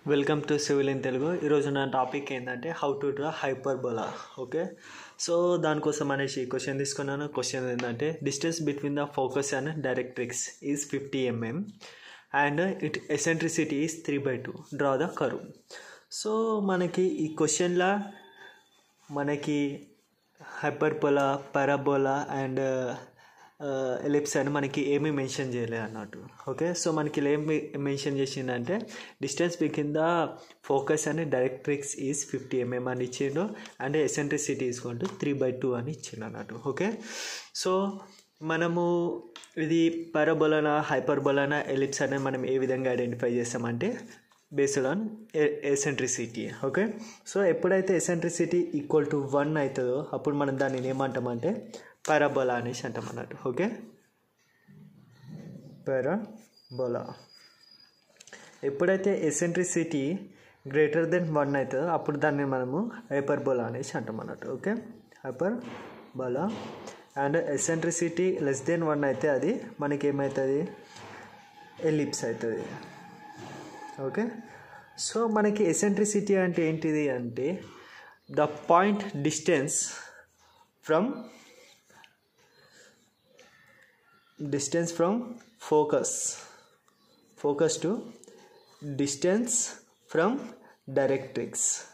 Welcome to civil in Telugu ఈరోజు నా topic ఏంటంటే how to draw hyperbola okay so దానికోసం అనేసి క్వశ్చన్ తీసుకున్నాను క్వశ్చన్ ఏంటంటే distance between the focus and directrix is fifty mm and it eccentricity is three by two draw the curve so మనకి ఈ క్వశ్చన్లో మనకి హైపర్బోలా పారాబోలా అండ్ ఎలిప్స్ అని మనకి ఏమీ మెన్షన్ చేయలేదు అన్నట్టు ఓకే సో మనకి ఇలా ఏమి మెన్షన్ చేసిందంటే distance between the focus and directrix is fifty mm అని ఇచ్చిండు అండ్ ఎసెంట్రిసిటీ ఈజ్కొంటూ త్రీ బై టూ అని ఇచ్చిండు అన్నట్టు ఓకే సో మనము ఇది పారాబోలానా హైపర్బోలానా ఎలిప్స్ అనేది మనం ఏ విధంగా ఐడెంటిఫై చేస్తామంటే based on eccentricity okay so ఎప్పుడైతే ఎసెంట్రిసిటీ ఈక్వల్ టు వన్ అవుతుందో అప్పుడు మనం దాన్ని ఏమంటామంటే పారాబోలా అనేసి అంటాం అన్నట్టు ఓకే పారాబోలా ఎప్పుడైతే ఎసెంట్రిసిటీ గ్రేటర్ దెన్ వన్ అవుతుందో అప్పుడు దాన్ని మనము హైపర్బోలా అనేసి అంటాం అన్నట్టు okay hyperbola and eccentricity less than one అయితే అది మనకి ఏమవుతుంది ఎలిప్స్ అవుతుంది ఓకే సో మనకి ఎసెంట్రిసిటీ అంటే ఏంటిది అంటే the point distance from distance from focus focus to distance from directrix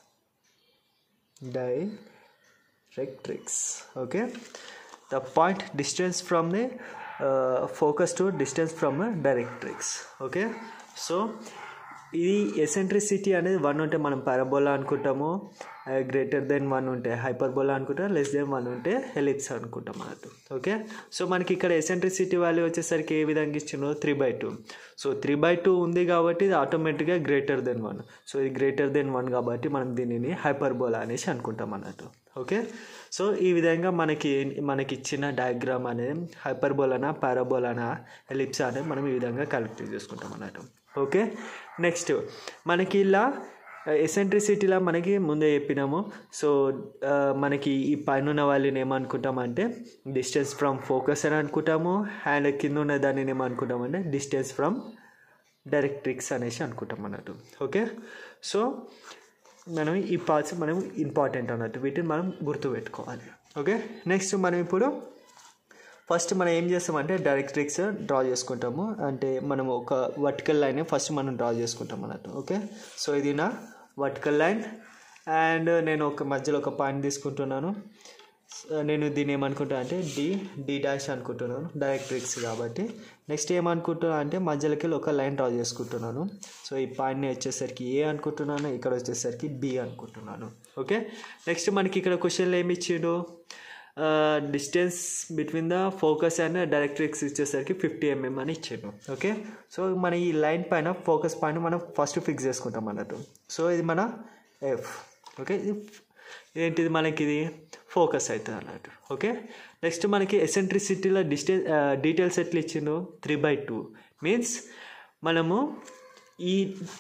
directrix okay the point distance from the uh, focus to distance from a directrix okay so ఇది eccentricity అనేది one ఉంటే మనం parabola అనుకుంటాము greater than one ఉంటే hyperbola అనుకుంటాం less than one ఉంటే ellipse అనుకుంటాం అన్నట్టు ఓకే సో మనకి ఇక్కడ ఎసెంట్రిసిటీ వాల్యూ వచ్చేసరికి ఏ విధంగా ఇచ్చిందో three by two so three by two ఉంది కాబట్టి ఇది ఆటోమేటిక్గా గ్రేటర్ దెన్ వన్ సో ఇది గ్రేటర్ దెన్ వన్ కాబట్టి మనం దీనిని హైపర్బోలా అనేసి అనుకుంటాం అన్నట్టు ఓకే సో ఈ విధంగా మనకి మనకి ఇచ్చిన డయాగ్రామ్ అనేది హైపర్బోలానా పారాబోలానా ఎలిప్స్ అనేది మనం ఈ విధంగా కలెక్ట్ చేసుకుంటాం అన్నట్టు ఓకే నెక్స్ట్ మనకి ఇలా ఎసెంట్రిసిటీలా మనకి ముందే చెప్పినాము సో మనకి ఈ పైన ఉన్న వాళ్ళని ఏమనుకుంటామంటే డిస్టెన్స్ ఫ్రమ్ ఫోకస్ అని అనుకుంటాము అండ్ కింద ఉన్న దానిని ఏమనుకుంటామంటే డిస్టెన్స్ ఫ్రమ్ డైరెక్ట్రిక్స్ అనేసి అనుకుంటాం అన్నట్టు ఓకే సో మనం ఈ పార్ట్స్ మనం ఇంపార్టెంట్ అన్నట్టు వీటిని మనం గుర్తుపెట్టుకోవాలి ఓకే నెక్స్ట్ మనం ఇప్పుడు ఫస్ట్ మనం ఏం చేస్తామంటే డైరెక్ట్రిక్స్ డ్రా చేసుకుంటాము అంటే మనం ఒక వర్టికల్ లైన్ ఫస్ట్ మనం డ్రా చేసుకుంటాం అన్నట్టు ఓకే సో ఇది నా వర్టికల్ లైన్ అండ్ నేను ఒక మధ్యలో ఒక పాయింట్ తీసుకుంటున్నాను నేను దీన్ని ఏమనుకుంటా అంటే డి డి డాష్ అనుకుంటున్నాను డైరెక్ట్రిక్స్ కాబట్టి నెక్స్ట్ ఏమనుకుంటున్నా అంటే మధ్యలోకి ఒక లైన్ డ్రా చేసుకుంటున్నాను సో ఈ పాయింట్ని వచ్చేసరికి ఏ అనుకుంటున్నాను ఇక్కడ వచ్చేసరికి బి అనుకుంటున్నాను ఓకే నెక్స్ట్ మనకి ఇక్కడ క్వశ్చన్లు ఏమి ఇచ్చిండు distance between the focus and directrix ఇచ్చేసరికి ఫిఫ్టీ ఎంఎం అని ఇచ్చాను ఓకే సో మన ఈ లైన్ పైన ఫోకస్ పాయింట్ మనం ఫస్ట్ ఫిక్స్ చేసుకుంటాం అన్నట్టు సో ఇది మన ఎఫ్ ఓకే ఏంటిది మనకి ఇది ఫోకస్ అవుతుంది అన్నట్టు ఓకే నెక్స్ట్ మనకి ఎసెంట్రిసిటీలో డిస్టెన్స్ డీటెయిల్స్ ఎట్లా ఇచ్చిండు త్రీ బై టూ మీన్స్ మనము ఈ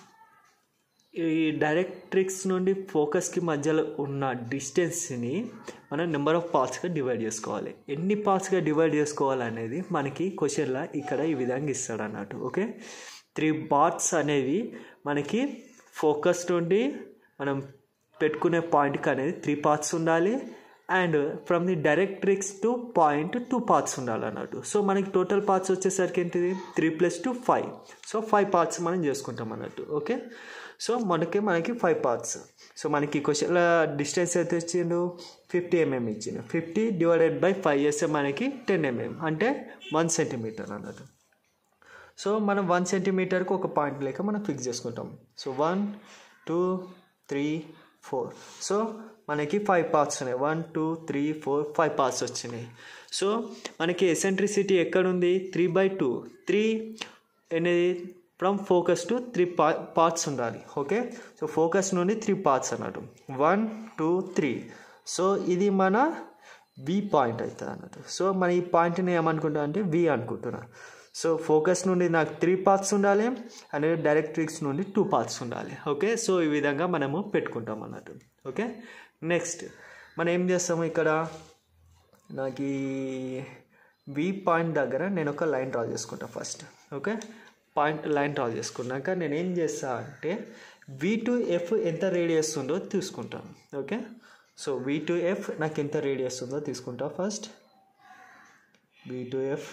ఈ డైరెక్ట్రిక్స్ నుండి ఫోకస్కి మధ్యలో ఉన్న డిస్టెన్స్ని మనం నెంబర్ ఆఫ్ పార్ట్స్గా డివైడ్ చేసుకోవాలి ఎన్ని పార్ట్స్గా డివైడ్ చేసుకోవాలనేది మనకి క్వశ్చన్లో ఇక్కడ ఈ విధంగా ఇస్తాడు అన్నట్టు ఓకే త్రీ పార్ట్స్ అనేవి మనకి ఫోకస్ నుండి మనం పెట్టుకునే పాయింట్కి అనేది త్రీ పార్ట్స్ ఉండాలి and from the directrix to point two parts ఉండాలి అన్నట్టు సో మనకి టోటల్ పార్ట్స్ వచ్చేసరికి ఏంటిది three plus two five so five parts మనం చేసుకుంటాం అన్నట్టు ఓకే సో మనకి మనకి ఫైవ్ పార్ట్స్ సో మనకి క్వశ్చన్ల డిస్టెన్స్ అయితే ఇచ్చిండు ఫిఫ్టీ ఎంఎం ఇచ్చిండు ఫిఫ్టీ డివైడెడ్ బై ఫైవ్ చేస్తే మనకి టెన్ ఎంఎం అంటే వన్ సెంటీమీటర్ అన్నట్టు సో మనం వన్ సెంటీమీటర్కి ఒక పాయింట్ లేక మనం ఫిక్స్ చేసుకుంటాం so one two three four so మనకి ఫైవ్ పార్ట్స్ ఉన్నాయి one two three four five parts వచ్చినాయి సో మనకి ఎసెంట్రిసిటీ ఎక్కడుంది త్రీ బై టూ త్రీ అనేది ఫ్రమ్ ఫోకస్ టు త్రీ పా పార్ట్స్ ఉండాలి ఓకే సో ఫోకస్ నుండి త్రీ పార్ట్స్ అన్నట్టు వన్ టూ త్రీ సో ఇది మన వి పాయింట్ అవుతుంది అన్నట్టు సో మన ఈ పాయింట్ని ఏమనుకుంటా అంటే వి అనుకుంటున్నా సో ఫోకస్ నుండి నాకు త్రీ పార్ట్స్ ఉండాలి అనేది డైరెక్ట్రిక్స్ నుండి టూ పార్ట్స్ ఉండాలి ఓకే సో ఈ విధంగా మనము పెట్టుకుంటాం అన్నట్టు ఓకే నెక్స్ట్ మనం ఏం చేస్తాము ఇక్కడ నాకు ఈ వి పాయింట్ దగ్గర నేను ఒక లైన్ డ్రా చేసుకుంటా first okay point line draw చేసుకున్నాక నేను ఏం చేస్తా అంటే వి టు ఎఫ్ ఎంత రేడియస్ ఉందో తీసుకుంటాను okay so V to F నాకు ఎంత రేడియస్ ఉందో తీసుకుంటా first V to F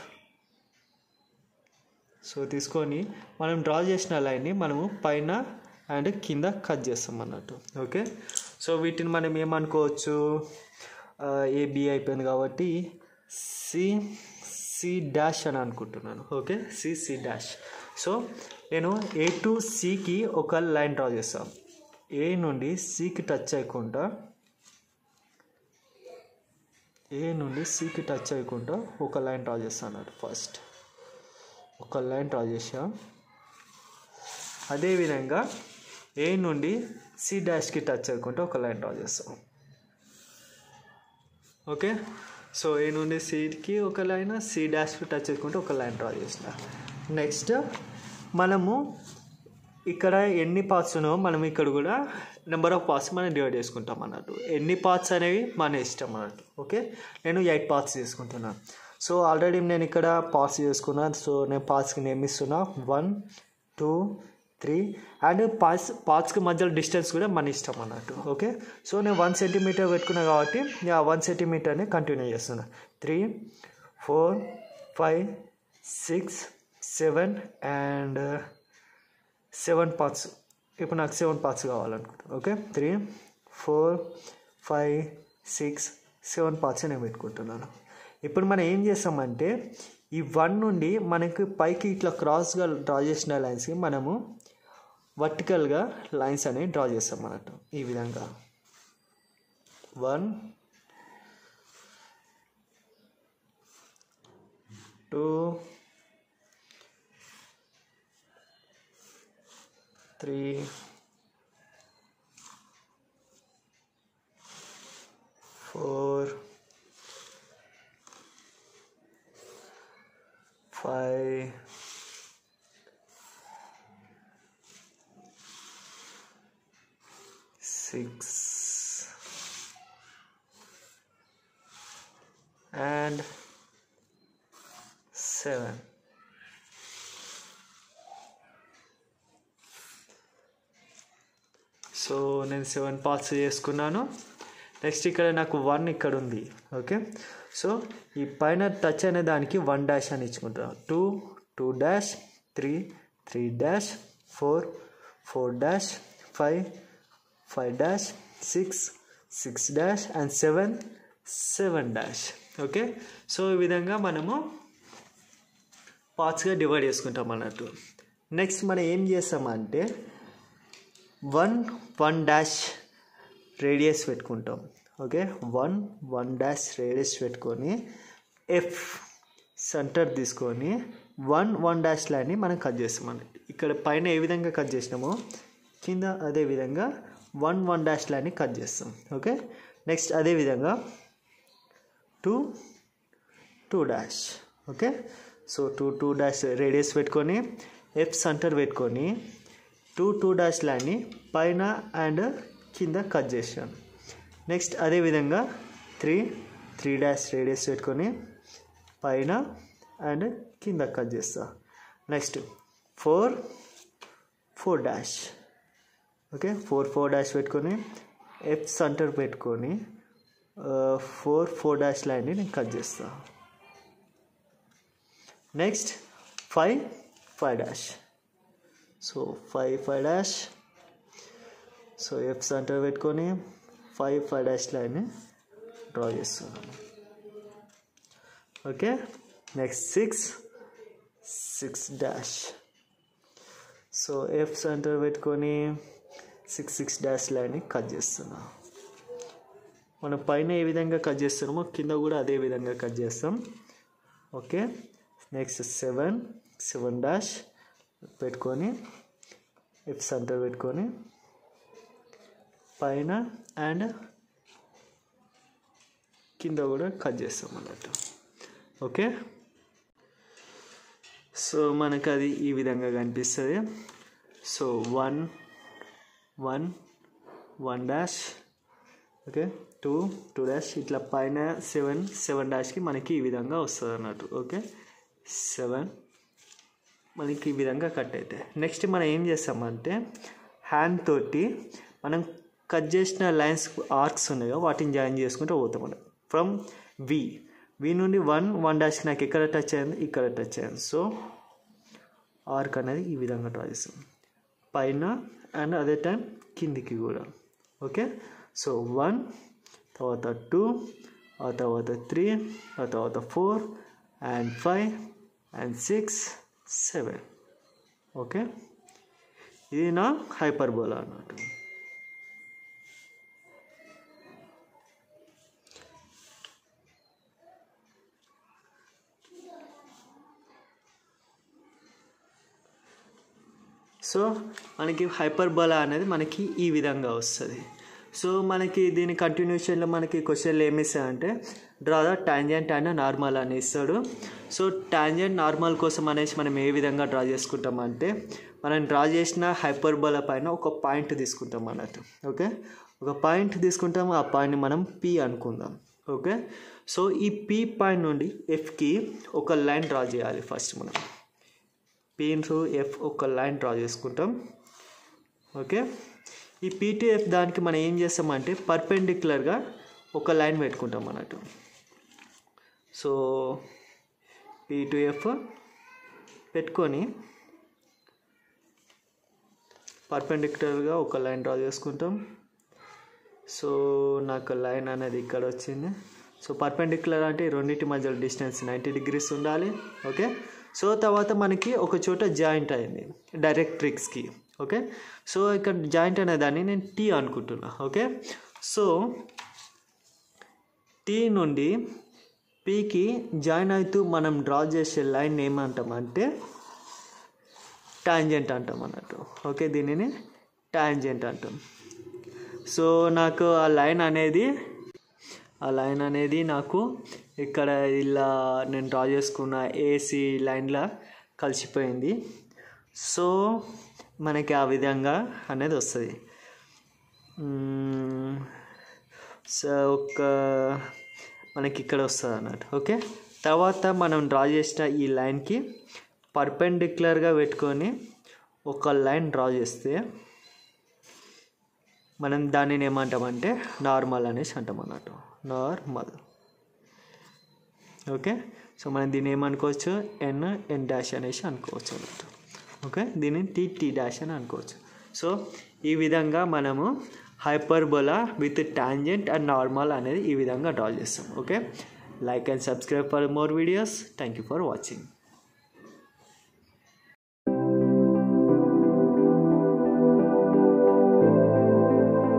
so తీసుకొని మనం డ్రా చేసిన లైన్ని మనము పైన అండ్ కింద కట్ చేస్తాం అన్నట్టు ఓకే సో వీటిని మనం ఏమనుకోవచ్చు ఏబి అయిపోయింది కాబట్టి సి సి డాష్ అని అనుకుంటున్నాను okay C C dash so నేను ఏ టు సికి ఒక లైన్ డ్రా చేస్తాను ఏ నుండి సికి టచ్ అయ్యకుండా ఏ నుండి సికి టచ్ అయ్యకుండా ఒక లైన్ డ్రా చేస్తాను ఫస్ట్ ఒక లైన్ డ్రా చేసా అదేవిధంగా ఏ నుండి సి డాష్కి టచ్ అయ్యకుండా ఒక లైన్ డ్రా చేస్తాం ఓకే సో ఏ నుండి సికి ఒక లైన్ సి డాష్కి టచ్ చేసుకుంటే ఒక లైన్ డ్రా చేసిన నెక్స్ట్ మనము ఇక్కడ ఎన్ని పార్ట్స్ ఉన్నాయో మనం ఇక్కడ కూడా నెంబర్ ఆఫ్ పార్ట్స్ మనం డివైడ్ చేసుకుంటాం అన్నట్టు ఎన్ని పార్ట్స్ అనేవి మన ఇష్టం అన్నట్టు ఓకే నేను ఎయిట్ పార్ట్స్ చేసుకుంటున్నాను సో ఆల్రెడీ నేను ఇక్కడ పార్ట్స్ చేసుకున్నాను సో నేను పార్ట్స్కి నేమ్ ఇస్తున్నా one two three and parts పార్ట్స్కి మధ్యలో డిస్టెన్స్ కూడా మన ఇష్టం అన్నట్టు ఓకే సో నేను వన్ సెంటీమీటర్ పెట్టుకున్నా కాబట్టి ఆ వన్ సెంటీమీటర్ని కంటిన్యూ చేస్తున్నా three four five six seven and seven parts ఇప్పుడు నాకు సెవెన్ పార్ట్స్ కావాలనుకుంటాను okay three four five six seven parts నేను పెట్టుకుంటున్నాను ఇప్పుడు మనం ఏం చేస్తామంటే ఈ వన్ నుండి మనకి పైకి ఇట్లా క్రాస్గా డ్రా చేసిన లైన్స్కి మనము వర్టికల్గా లైన్స్ అనేవి డ్రా చేస్తాం అన్నట్టు ఈ విధంగా one two three four five, six, and seven. So నేను సెవెన్ పార్ట్స్ చేసుకున్నాను నెక్స్ట్ ఇక్కడ నాకు వన్ ఇక్కడ ఉంది ఓకే సో ఈ పైన టచ్ అనే దానికి వన్ డాష్ అని ఇచ్చుకుంటాను two two dash three three dash four four dash five five dash six six dash and seven seven dash okay so ఈ విధంగా మనము పార్ట్స్గా డివైడ్ చేసుకుంటాం అన్నట్టు నెక్స్ట్ మనం ఏం చేస్తామంటే వన్ వన్ డాష్ రేడియస్ పెట్టుకుంటాం okay one one dash radius పెట్టుకొని ఎఫ్ సెంటర్ తీసుకొని వన్ వన్ డాష్ లైన్ని మనం కట్ చేస్తాం ఇక్కడ పైన ఏ విధంగా కట్ చేసినామో కింద అదే విధంగా వన్ వన్ డాష్ లైన్ని కట్ చేస్తాం ఓకే నెక్స్ట్ అదే విధంగా two two dash okay so two two dash radius పెట్టుకొని ఎఫ్ సెంటర్ పెట్టుకొని టూ టూ డాష్ లైన్ని పైన అండ్ కింద కట్ చేసాను నెక్స్ట్ అదేవిధంగా త్రీ త్రీ డాష్ రేడియస్ పెట్టుకొని పైన అండ్ కింద కట్ చేస్తా next four four dash okay four four dash పెట్టుకొని ఎఫ్ సెంటర్ పెట్టుకొని ఫోర్ ఫోర్ డాష్ లైన్ని నేను కట్ చేస్తా next five five dash so five five dash so F centre పెట్టుకొని five five dash line draw చేస్తున్నాను okay next six six dash so F centre పెట్టుకొని six six dash లైన్ని cut చేస్తున్నా మనం పైన ఏ విధంగా కట్ చేస్తున్నామో కింద కూడా అదే విధంగా కట్ చేస్తాం okay next seven seven dash పెట్టుకొని ఎఫ్ సెంటర్ పెట్టుకొని పైన అండ్ కింద కూడా కట్ చేస్తాం అన్నట్టు ఓకే సో మనకు అది ఈ విధంగా కనిపిస్తుంది so one one one dash okay two two dash ఇట్లా పైన సెవెన్ సెవెన్ డాష్కి మనకి ఈ విధంగా వస్తుంది అన్నట్టు ఓకే సెవెన్ మనకి ఈ విధంగా కట్ అవుతాయి నెక్స్ట్ మనం ఏం చేస్తామంటే హ్యాండ్ తోటి మనం కట్ చేసిన లైన్స్ ఆర్క్స్ ఉన్నాయో వాటిని జాయిన్ చేసుకుంటూ పోతాం మనం ఫ్రమ్ వి వి నుండి వన్ వన్ డాష్కి నాకు ఎక్కడ టచ్ అయింది ఇక్కడ టచ్ అయింది సో ఆర్క్ అనేది ఈ విధంగా డ్రా చేస్తాం పైన అండ్ అదే టైం కిందికి కూడా ఓకే సో వన్ తర్వాత టూ ఆ తర్వాత త్రీ ఆ తర్వాత four and five and six seven okay ఇది నా హైపర్బోలా అన్నట్టు సో మనకి హైపర్బోలా అనేది మనకి ఈ విధంగా వస్తుంది సో మనకి దీని కంటిన్యూషన్లో మనకి క్వశ్చన్లు ఏమి ఇస్తాయంటే draw the tangent and normal అని ఇస్తాడు సో టాంజెంట్ నార్మల్ కోసం అనేసి మనం ఏ విధంగా డ్రా చేసుకుంటామంటే మనం డ్రా చేసిన హైపర్బోలా పైన ఒక పాయింట్ తీసుకుంటాం అన్నట్టు ఓకే ఒక పాయింట్ తీసుకుంటాం ఆ పాయింట్ని మనం పి అనుకుందాం ఓకే సో ఈ పి పాయింట్ నుండి ఎఫ్కి ఒక లైన్ డ్రా చేయాలి ఫస్ట్ మనం పి ఇంటూ ఎఫ్ ఒక లైన్ డ్రా చేసుకుంటాం ఓకే ఈ పీ టు ఎఫ్ దానికి మనం ఏం చేస్తామంటే పర్పెండిక్యులర్గా ఒక లైన్ పెట్టుకుంటాం అన్నట్టు సో పీ టు ఎఫ్ పెట్టుకొని పర్పెండిక్యులర్గా ఒక లైన్ డ్రా చేసుకుంటాం సో నాకు లైన్ అనేది ఇక్కడ వచ్చింది సో పర్పెండిక్యులర్ అంటే ఈ రెండింటి మధ్య డిస్టెన్స్ నైంటీ డిగ్రీస్ ఉండాలి ఓకే సో తర్వాత మనకి ఒక చోట జాయింట్ అయింది డైరెక్ట్రిక్స్కి ఓకే సో ఇక్కడ జాయింట్ అనే దాన్ని నేను టీ అనుకుంటున్నా ఓకే సో టీ నుండి పీకి జాయిన్ అవుతూ మనం డ్రా చేసే లైన్ ఏమంటామంటే టాంజెంట్ అంటాం అన్నట్టు ఓకే దీనిని టాంజెంట్ అంటాం సో నాకు ఆ లైన్ అనేది ఆ లైన్ అనేది నాకు ఇక్కడ ఇలా నేను డ్రా చేసుకున్న ఏసీ లైన్లా కలిసిపోయింది సో మనకి ఆ విధంగా అనేది వస్తుంది సో ఒక మనకి ఇక్కడ వస్తుంది అన్నట్టు ఓకే తర్వాత మనం డ్రా చేసిన ఈ లైన్కి పర్పెండిక్యులర్గా పెట్టుకొని ఒక లైన్ డ్రా చేస్తే మనం దానిని ఏమంటామంటే నార్మల్ అనేసి అంటాం అన్నట్టు నార్మల్ ఓకే సో మనం దీన్ని ఏమనుకోవచ్చు ఎన్ ఎన్ డాష్ అనేసి అనుకోవచ్చు అన్నట్టు ఓకే దీన్ని టీ టీ డాష్ అని అనుకోవచ్చు సో ఈ విధంగా మనము hyperbola with tangent and normal అనేది ఈ విధంగా డ్రా చేస్తాం okay like and subscribe for more videos thank you for watching